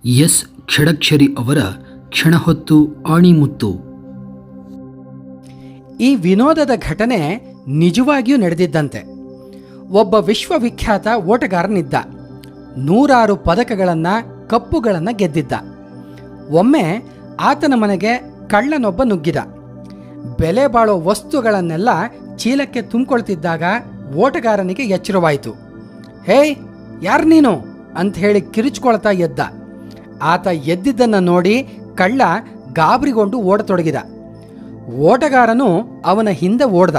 S Shadakshari ಅವರ ಕ್ಷಣಹೊತ್ತು ಆಣಿಮುತ್ತು ಈ ವಿನೋದದ ಘಟನೆ ನಿಜವಾಗಿಯೂ ನಡೆದಿದ್ದಂತೆ ಒಬ್ಬ ವಿಶ್ವವಿಖ್ಯಾತ ಓಟಗಾರನಿದ್ದ ನೂರಾರು ಪದಕಗಳನ್ನು ಕಪ್ಪುಗಳನ್ನು ಗೆದ್ದಿದ್ದ ಒಮ್ಮೆ ಆತನ ಮನೆಗೆ ಕಳ್ಳನೊಬ್ಬ ನುಗ್ಗಿದ ಬೆಲೆ ಬಾಳೋ ವಸ್ತುಗಳನ್ನೆಲ್ಲ ಚೀಲಕ್ಕೆ ತುಂಬಿಕೊಳ್ತಿದ್ದಾಗ ಓಟಗಾರನಿಗೆ ಎಚ್ಚರವಾಯಿತು ಹೇಯ್ ಯಾರು ನೀನು ಅಂತ ಹೇಳಿ ಕಿರುಚ್ಕೊಳ್ತಾ ಎದ್ದ ಆತ ಎದ್ದಿದ್ದನ್ನು ನೋಡಿ ಕಳ್ಳ ಗಾಬರಿಗೊಂಡು ಓಡತೊಡಗಿದ ಓಟಗಾರನು ಅವನ ಹಿಂದೆ ಓಡ್ದ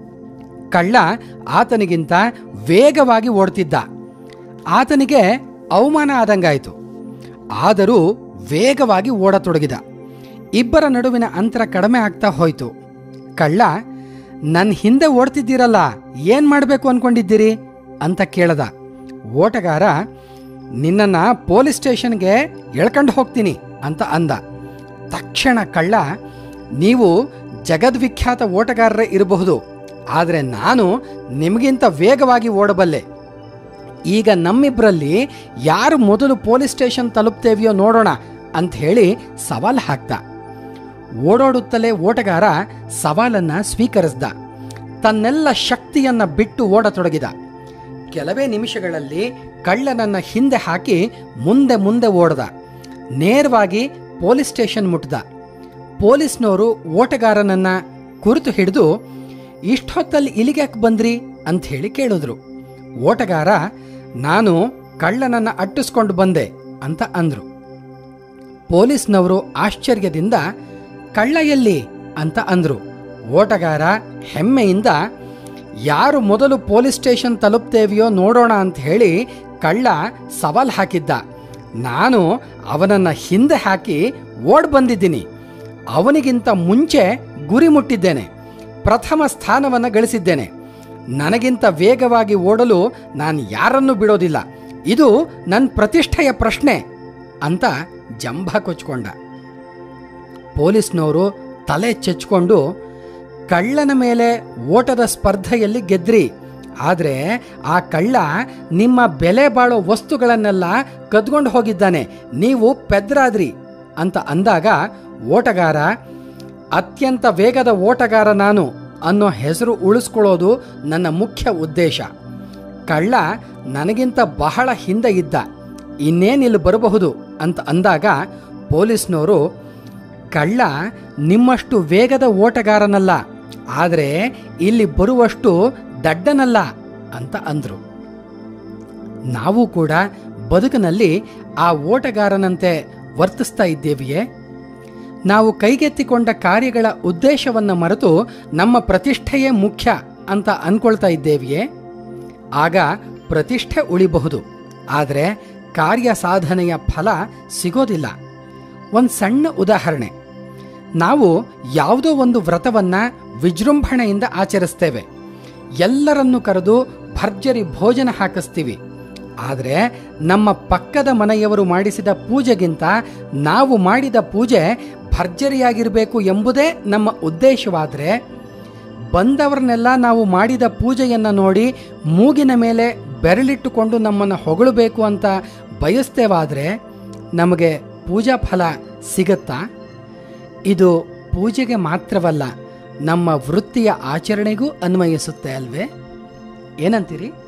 ಕಳ್ಳ ಆತನಿಗಿಂತ ವೇಗವಾಗಿ ಓಡ್ತಿದ್ದ ಆತನಿಗೆ ಅವಮಾನ ಆದಂಗಾಯಿತು ಆದರೂ ವೇಗವಾಗಿ ಓಡತೊಡಗಿದ ಇಬ್ಬರ ನಡುವಿನ ಅಂತರ ಕಡಿಮೆ ಆಗ್ತಾ ಹೋಯಿತು ಕಳ್ಳ ನನ್ನ ಹಿಂದೆ ಓಡ್ತಿದ್ದೀರಲ್ಲ ಏನು ಮಾಡಬೇಕು ಅನ್ಕೊಂಡಿದ್ದೀರಿ ಅಂತ ಕೇಳ್ದ ಓಟಗಾರ ನಿನ್ನನ್ನು ಪೊಲೀಸ್ ಸ್ಟೇಷನ್ಗೆ ಎಳ್ಕೊಂಡು ಹೋಗ್ತೀನಿ ಅಂತ ಅಂದ ತಕ್ಷಣ ಕಳ್ಳ ನೀವು ಜಗದ್ವಿಖ್ಯಾತ ಓಟಗಾರರೇ ಇರಬಹುದು ಆದರೆ ನಾನು ನಿಮಗಿಂತ ವೇಗವಾಗಿ ಓಡಬಲ್ಲೆ ಈಗ ನಮ್ಮಿಬ್ಬರಲ್ಲಿ ಯಾರು ಮೊದಲು ಪೊಲೀಸ್ ಸ್ಟೇಷನ್ ತಲುಪ್ತೇವೆಯೋ ನೋಡೋಣ ಅಂತ ಹೇಳಿ ಸವಾಲು ಹಾಕ್ದ ಓಡೋಡುತ್ತಲೇ ಓಟಗಾರ ಸವಾಲನ್ನ ಸ್ವೀಕರಿಸ್ದ ತನ್ನೆಲ್ಲ ಶಕ್ತಿಯನ್ನ ಬಿಟ್ಟು ಓಡತೊಡಗಿದ ಕೆಲವೇ ನಿಮಿಷಗಳಲ್ಲಿ ಕಳ್ಳನನ್ನ ಹಿಂದೆ ಹಾಕಿ ಮುಂದೆ ಮುಂದೆ ಓಡ್ದ ನೇರವಾಗಿ ಪೊಲೀಸ್ ಸ್ಟೇಷನ್ ಮುಟ್ದ ಪೊಲೀಸ್ನವರು ಓಟಗಾರನನ್ನ ಕುರಿತು ಹಿಡಿದು ಇಷ್ಟೊತ್ತಲ್ಲಿ ಇಲ್ಲಿಗ್ಯಾಕೆ ಬಂದ್ರಿ ಅಂತ ಹೇಳಿ ಕೇಳಿದ್ರು ಓಟಗಾರ ನಾನು ಕಳ್ಳನನ್ನ ಅಟ್ಟಿಸ್ಕೊಂಡು ಬಂದೆ ಅಂತ ಅಂದ್ರು ಪೊಲೀಸ್ನವರು ಆಶ್ಚರ್ಯದಿಂದ ಕಳ್ಳ ಎಲ್ಲಿ ಅಂತ ಅಂದ್ರು ಓಟಗಾರ ಹೆಮ್ಮೆಯಿಂದ ಯಾರು ಮೊದಲು ಪೊಲೀಸ್ ಸ್ಟೇಷನ್ ತಲುಪ್ತೇವೆಯೋ ನೋಡೋಣ ಅಂತ ಹೇಳಿ ಕಳ್ಳ ಸವಾಲ್ ಹಾಕಿದ್ದ ನಾನು ಅವನನ್ನ ಹಿಂದೆ ಹಾಕಿ ಓಡ್ ಬಂದಿದ್ದೀನಿ ಅವನಿಗಿಂತ ಮುಂಚೆ ಗುರಿ ಮುಟ್ಟಿದ್ದೇನೆ ಪ್ರಥಮ ಸ್ಥಾನವನ್ನು ಗಳಿಸಿದ್ದೇನೆ ನನಗಿಂತ ವೇಗವಾಗಿ ಓಡಲು ನಾನು ಯಾರನ್ನೂ ಬಿಡೋದಿಲ್ಲ ಇದು ನನ್ನ ಪ್ರತಿಷ್ಠೆಯ ಪ್ರಶ್ನೆ ಅಂತ ಜಂಭ ಕೊಚ್ಕೊಂಡ ಪೊಲೀಸ್ನವರು ತಲೆ ಚೆಚ್ಕೊಂಡು ಕಳ್ಳನ ಮೇಲೆ ಓಟದ ಸ್ಪರ್ಧೆಯಲ್ಲಿ ಗೆದ್ರಿ ಆದರೆ ಆ ಕಳ್ಳ ನಿಮ್ಮ ಬೆಲೆ ಬಾಳೋ ವಸ್ತುಗಳನ್ನೆಲ್ಲ ಕದ್ಕೊಂಡು ಹೋಗಿದ್ದಾನೆ ನೀವು ಪೆದ್ರಾದ್ರಿ ಅಂತ ಅಂದಾಗ ಓಟಗಾರ ಅತ್ಯಂತ ವೇಗದ ಓಟಗಾರ ನಾನು ಅನ್ನೋ ಹೆಸರು ಉಳಿಸ್ಕೊಳ್ಳೋದು ನನ್ನ ಮುಖ್ಯ ಉದ್ದೇಶ ಕಳ್ಳ ನನಗಿಂತ ಬಹಳ ಹಿಂದೆ ಇದ್ದ ಇನ್ನೇನಿಲ್ಲಿ ಬರಬಹುದು ಅಂತ ಅಂದಾಗ ಪೊಲೀಸ್ನವರು ಕಳ್ಳ ನಿಮ್ಮಷ್ಟು ವೇಗದ ಓಟಗಾರನಲ್ಲ ಆದರೆ ಇಲ್ಲಿ ಬರುವಷ್ಟು ದಡ್ಡನಲ್ಲ ಅಂತ ಅಂದ್ರು ನಾವು ಕೂಡ ಬದುಕಿನಲ್ಲಿ ಆ ಓಟಗಾರನಂತೆ ವರ್ತಿಸ್ತಾ ಇದ್ದೇವೆಯೇ ನಾವು ಕೈಗೆತ್ತಿಕೊಂಡ ಕಾರ್ಯಗಳ ಉದ್ದೇಶವನ್ನು ಮರೆತು ನಮ್ಮ ಪ್ರತಿಷ್ಠೆಯೇ ಮುಖ್ಯ ಅಂತ ಅನ್ಕೊಳ್ತಾ ಇದ್ದೇವೆಯೇ ಆಗ ಪ್ರತಿಷ್ಠೆ ಉಳಿಬಹುದು ಆದರೆ ಕಾರ್ಯ ಸಾಧನೆಯ ಫಲ ಸಿಗೋದಿಲ್ಲ ಒಂದು ಸಣ್ಣ ಉದಾಹರಣೆ ನಾವು ಯಾವುದೋ ಒಂದು ವ್ರತವನ್ನ ವಿಜೃಂಭಣೆಯಿಂದ ಆಚರಿಸ್ತೇವೆ ಎಲ್ಲರನ್ನು ಕರೆದು ಭರ್ಜರಿ ಭೋಜನ ಹಾಕಿಸ್ತೀವಿ ಆದರೆ ನಮ್ಮ ಪಕ್ಕದ ಮನೆಯವರು ಮಾಡಿಸಿದ ಪೂಜೆಗಿಂತ ನಾವು ಮಾಡಿದ ಪೂಜೆ ಭರ್ಜರಿಯಾಗಿರಬೇಕು ಎಂಬುದೇ ನಮ್ಮ ಉದ್ದೇಶವಾದರೆ ಬಂದವರನ್ನೆಲ್ಲ ನಾವು ಮಾಡಿದ ಪೂಜೆಯನ್ನು ನೋಡಿ ಮೂಗಿನ ಮೇಲೆ ಬೆರಳಿಟ್ಟುಕೊಂಡು ನಮ್ಮನ್ನು ಹೊಗಳಬೇಕು ಅಂತ ಬಯಸ್ತೇವಾದರೆ ನಮಗೆ ಪೂಜಾ ಫಲ ಸಿಗತ್ತಾ ಇದು ಪೂಜೆಗೆ ಮಾತ್ರವಲ್ಲ ನಮ್ಮ ವೃತ್ತಿಯ ಆಚರಣೆಗೂ ಅನ್ವಯಿಸುತ್ತೆ ಅಲ್ವೇ ಏನಂತೀರಿ